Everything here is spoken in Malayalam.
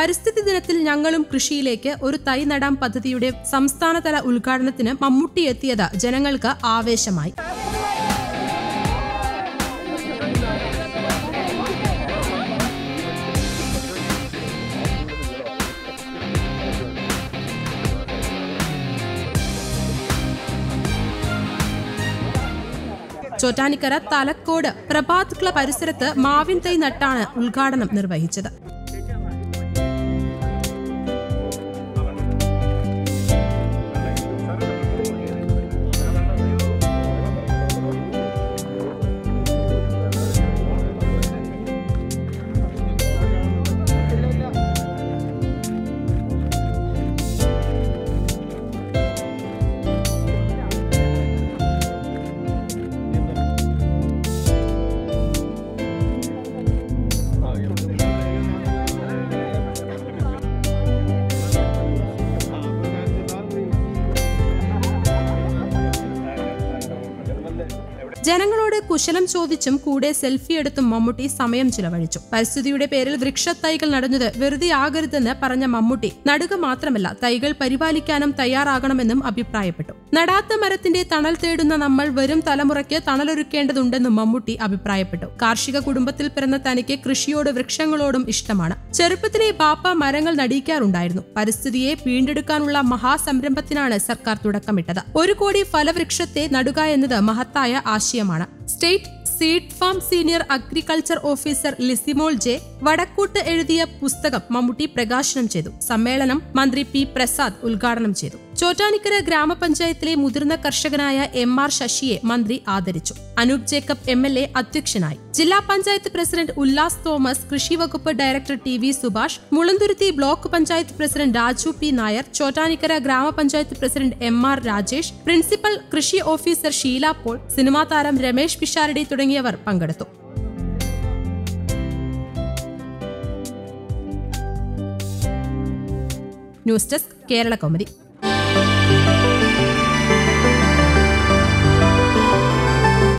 പരിസ്ഥിതി ദിനത്തിൽ ഞങ്ങളും കൃഷിയിലേക്ക് ഒരു തൈ നടാം പദ്ധതിയുടെ സംസ്ഥാനതല ഉദ്ഘാടനത്തിന് മമ്മൂട്ടി എത്തിയത് ജനങ്ങൾക്ക് ആവേശമായി ചോറ്റാനിക്കര തലക്കോട് പ്രഭാത് ക്ലബ് പരിസരത്ത് മാവിൻ തൈ നട്ടാണ് ഉദ്ഘാടനം നിർവഹിച്ചത് ജനങ്ങളോട് കുശലം ചോദിച്ചും കൂടെ സെൽഫി എടുത്തും മമ്മൂട്ടി സമയം ചിലവഴിച്ചു പരിസ്ഥിതിയുടെ പേരിൽ വൃക്ഷത്തൈകൾ നടുന്നത് വെറുതെ ആകരുതെന്ന് പറഞ്ഞ മമ്മൂട്ടി നടുക മാത്രമല്ല തൈകൾ പരിപാലിക്കാനും തയ്യാറാകണമെന്നും അഭിപ്രായപ്പെട്ടു നടാത്ത മരത്തിന്റെ തണൽ തേടുന്ന നമ്മൾ വരും തലമുറയ്ക്ക് തണലൊരുക്കേണ്ടതുണ്ടെന്നും മമ്മൂട്ടി അഭിപ്രായപ്പെട്ടു കാർഷിക കുടുംബത്തിൽ പിറന്ന തനിക്ക് കൃഷിയോട് വൃക്ഷങ്ങളോടും ഇഷ്ടമാണ് ചെറുപ്പത്തിലെ ബാപ്പ മരങ്ങൾ നടിക്കാറുണ്ടായിരുന്നു പരിസ്ഥിതിയെ വീണ്ടെടുക്കാനുള്ള മഹാസംരംഭത്തിനാണ് സർക്കാർ തുടക്കമിട്ടത് ഒരു കോടി ഫലവൃക്ഷത്തെ നടുക എന്നത് മഹത്തായ ആശയമാണ് state seed farm senior agriculture officer Lisimol J Vadakkoot എഴുതിയ പുസ്തകം മമ്മൂട്ടി പ്രകാശനം ചെയ്തു സമ്മേളനം മന്ത്രി പി പ്രസാദ് ഉദ്ഘാടനം ചെയ്തു ചോറ്റാനിക്കര ഗ്രാമപഞ്ചായത്തിലെ മുതിർന്ന കർഷകനായ എം ആർ ശശിയെ മന്ത്രി ആദരിച്ചു Anoop Jacob M L A അധ്യക്ഷനായി ജില്ലാ പഞ്ചായത്ത് പ്രസിഡന്റ് ഉല്ലാസ് തോമസ് കൃഷി വകുപ്പ് director T V Subhash Mulanthuruthy block panchayat president Raju P Nair Chottanikkara ഗ്രാമപഞ്ചായത്ത് president M R Rajesh principal കൃഷി ഓഫീസർ ഷീല പോൾ സിനിമാ താരം രമേശ് പിഷാരടി തുടങ്ങിയവർ പങ്കെടുത്തു ന്യൂസ് ഡെസ്ക് കേരള കൗമുദി